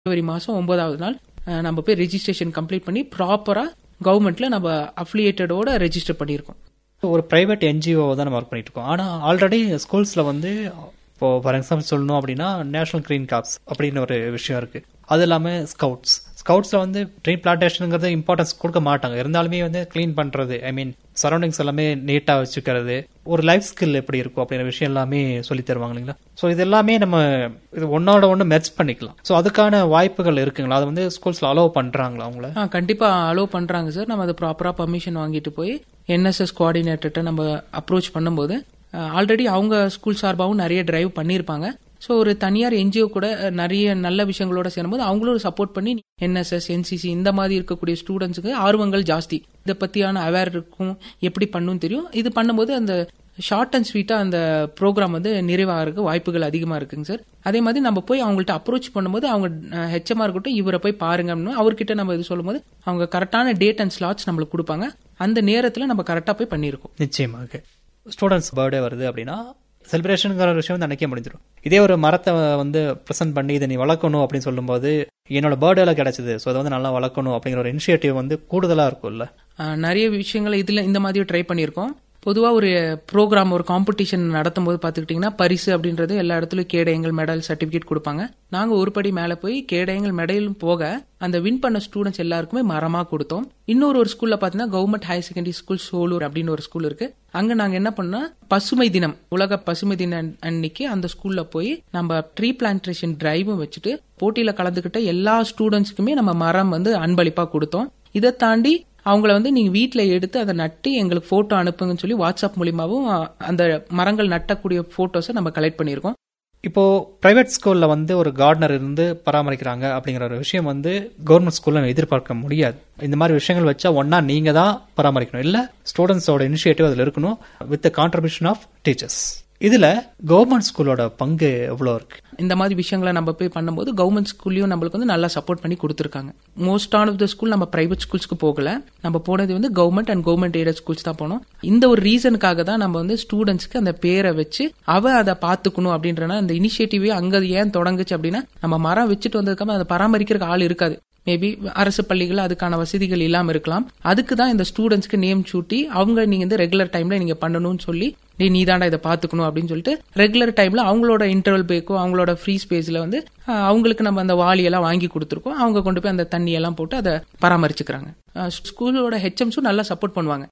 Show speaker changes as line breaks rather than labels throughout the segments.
பிப்ரவரி மாசம் ஒன்பதாவது நாள் அஹ், நம்ம போய் ரெஜிஸ்ட்ரேஷன் கம்ப்ளீட் பண்ணி ப்ராப்பரா கவர்மெண்ட்ல நம்ம அஃபிலியேட்டடோட ரெஜிஸ்டர் பண்ணியிருக்கோம்
ஒரு பிரைவேட் என்ஜிஓ தான் நம்ம ஒர்க் பண்ணிட்டு இருக்கோம் ஆனா ஆல்ரெடி ஸ்கூல்ஸ்ல வந்து இப்போ ஃபார் எக்ஸாம்பிள் சொல்லணும் அப்படின்னா நேஷனல் கிரீன் காப்ஸ் அப்படின்னு ஒரு விஷயம் இருக்கு அது இல்லாம ஸ்கவுட்ஸ் ஸ்கவுட்ஸ்ல வந்து ட்ரீ பிளான்டேஷனுங்கிறது இம்பார்ட்டன்ஸ் கொடுக்க மாட்டாங்க இருந்தாலுமே வந்து க்ளீன் பண்றது ஐ மீன் சரௌண்டிங்ஸ் எல்லாமே நீட்டா வச்சுக்கிறது ஒரு லைஃப் ஸ்கில் எப்படி இருக்கும் அப்படிங்கிற விஷயம் எல்லாமே சொல்லி தருவாங்க இல்லைங்களா ஸோ இது எல்லாமே நம்ம இது ஒன்னோட ஒன்று மெர்ச் பண்ணிக்கலாம் ஸோ அதுக்கான வாய்ப்புகள் இருக்குங்களா அதை வந்து ஸ்கூல்ஸ்ல அலோவ் பண்றாங்களா அவங்கள
ஆ கண்டிப்பா அலோவ் பண்றாங்க சார் நம்ம அதை ப்ராப்பரா பர்மிஷன் வாங்கிட்டு போய் என்எஸ்எஸ் கோஆர்டினேட்டர்கிட்ட நம்ம அப்ரோச் பண்ணும்போது ஆல்ரெடி அவங்க ஸ்கூல் சார்பாகவும் நிறைய டிரைவ் பண்ணியிருப்பாங்க ஸோ ஒரு தனியார் என்ஜிஓ கூட அஹ், நிறைய நல்ல விஷயங்களோட சேரும்போது அவங்களும் சப்போர்ட் பண்ணி என்எஸ்எஸ் என்சிசி இந்த மாதிரி இருக்கக்கூடிய ஸ்டூடெண்ட்ஸுக்கு ஆர்வங்கள் ஜாஸ்தி இதை பத்தியான அவேர் இருக்கும் எப்படி பண்ணும் தெரியும் இது பண்ணும்போது அந்த ஷார்ட் அண்ட் ஸ்வீட்டா அந்த ப்ரோக்ராம் வந்து நிறைவாகிறதுக்கு வாய்ப்புகள் அதிகமா இருக்குங்க சார் அதே மாதிரி நம்ம போய் அவங்கள்ட்ட அப்ரோச் பண்ணும்போது அவங்க ஹெச்எம்ஆர் இருக்கட்டும் இவரை போய் பாருங்க அப்படின்னு அவர்கிட்ட நம்ம இது சொல்லும்போது அவங்க கரெக்டான டேட் அண்ட் ஸ்லாட்ஸ் நம்மளுக்கு கொடுப்பாங்க அந்த நேரத்துல நம்ம கரெக்டா போய் பண்ணியிருக்கோம்
நிச்சயமாக ஸ்டூடெண்ட்ஸ் பர்த்டே வருது அப்படின்னா செலிப்ரேஷனுங்கிற ஒரு விஷயம் வந்து அன்னைக்கே முடிஞ்சிடும் இதே ஒரு மரத்தை வந்து ப்ரெசென்ட் பண்ணி இதை நீ வளர்க்கணும் அப்படின்னு சொல்லும்போது என்னோட பர்த்டேல கிடைச்சது ஸோ அதை வந்து நல்லா வளர்க்கணும் அப்படிங்கிற ஒரு இனிஷியேட்டிவ் வந்து கூடுதலா இருக்கும்ல
ஆஹ் நிறைய விஷயங்களை இதுல இந்த மாதிரி ட்ரை பண்ணியிருக்கோம் பொதுவா ஒரு ப்ரோக்ராம் ஒரு காம்படிஷன் நடத்தும் போது பாத்துக்கிட்டீங்கன்னா பரிசு அப்படின்றது எல்லா இடத்துலயும் கேடயங்கள் மெடல் சர்டிபிகேட் கொடுப்பாங்க நாங்க ஒரு படி மேல போய் கேடயங்கள் மெடலும் போக அந்த வின் பண்ண ஸ்டூடெண்ட்ஸ் எல்லாருக்குமே மரமா கொடுத்தோம் இன்னொரு ஒரு ஸ்கூல்ல பாத்தீங்கன்னா government higher secondary school Solur அப்படின்னு ஒரு ஸ்கூல் இருக்கு அங்க நாங்க என்ன பண்ணோம் பசுமை தினம் உலக பசுமை தினம் அன்னைக்கு அந்த ஸ்கூல்ல போய் நம்ம ட்ரீ பிளான்டேஷன் டிரைவும் வச்சுட்டு போட்டியில கலந்துக்கிட்ட எல்லா ஸ்டூடெண்ட்ஸுக்குமே நம்ம மரம் வந்து அன்பளிப்பா கொடுத்தோம் இதை தாண்டி அவங்கள வந்து நீங்க வீட்ல எடுத்து அதை நட்டு எங்களுக்கு போட்டோ அனுப்புங்கன்னு சொல்லி வாட்ஸ்அப் மூலியமாவும் அ, அந்த மரங்கள் நட்டக்கூடிய போட்டோஸை நம்ம கலெக்ட் பண்ணியிருக்கோம்
இப்போ பிரைவேட் ஸ்கூல்ல வந்து ஒரு கார்டனர் இருந்து பராமரிக்கிறாங்க அப்படிங்கிற ஒரு விஷயம் வந்து கவர்மெண்ட் ஸ்கூல்ல எதிர்பார்க்க முடியாது இந்த மாதிரி விஷயங்கள் வச்சா ஒன்னா நீங்க தான் பராமரிக்கணும் இல்ல ஸ்டூடெண்ட்ஸோட இனிஷியேட்டிவ் அதுல இருக்கணும் வித் கான்ட்ரிபியூஷன் ஆஃப் டீச்சர்ஸ் இதுல கவர்மெண்ட் ஸ்கூலோட பங்கு எவ்வளவு இருக்கு
இந்த மாதிரி விஷயங்களை நம்ம போய் பண்ணும்போது கவர்மெண்ட் ஸ்கூல்லையும் நம்மளுக்கு வந்து நல்லா சப்போர்ட் பண்ணி கொடுத்துருக்காங்க most on of the school நம்ம பிரைவேட் ஸ்கூல்ஸ்க்கு போகல நம்ம போனது வந்து government and government aided schools தான் போனோம் இந்த ஒரு ரீசனுக்காக தான் நம்ம வந்து ஸ்டூடெண்ட்ஸ்க்கு அந்த பேரை வச்சு அவ அதை பாத்துக்கணும் அப்படின்றனா அந்த இனிஷியேட்டிவே அங்க ஏன் தொடங்குச்சு அப்படின்னா நம்ம மரம் வச்சுட்டு வந்ததுக்கப்புறம் அதை பராமரிக்கிறதுக்கு ஆள் இருக்காது மேபி அரசு பள்ளிகள் அதுக்கான வசதிகள் இல்லாம இருக்கலாம் அதுக்கு தான் இந்த ஸ்டூடெண்ட்ஸ்க்கு நேம் சூட்டி அவங்க நீங்க வந்து ரெகுலர் டைம்ல நீங்க பண்ணணும்னு சொல்லி நீ நீ தாண்டா இதை பாத்துக்கணும் அப்படின்னு சொல்லிட்டு ரெகுலர் டைம்ல அவங்களோட இன்டர்வல் பிரேக்கோ அவங்களோட ஃப்ரீ ஸ்பேஸ்ல வந்து அஹ், அவங்களுக்கு நம்ம அந்த வாளியெல்லாம் வாங்கி கொடுத்துருக்கோம் அவங்க கொண்டு போய் அந்த தண்ணி எல்லாம் போட்டு அதை பராமரிச்சுக்கிறாங்க அஹ், ஸ்கூலோட ஹெச்எம்ஸும் நல்லா சப்போர்ட் பண்ணுவாங்க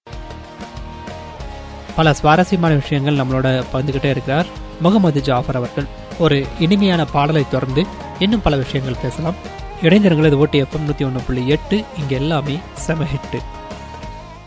பல சுவாரஸ்யமான விஷயங்கள் நம்மளோட பகிர்ந்துகிட்டே இருக்கிறார் முகமது ஜாஃபர் அவர்கள் ஒரு இனிமையான பாடலை தொடர்ந்து இன்னும் பல விஷயங்கள் பேசலாம் இடைஞர்கள் இது ஓட்டி எஃப்எம் நூத்தி ஒன்று புள்ளி எட்டு இங்க எல்லாமே செம ஹிட்டு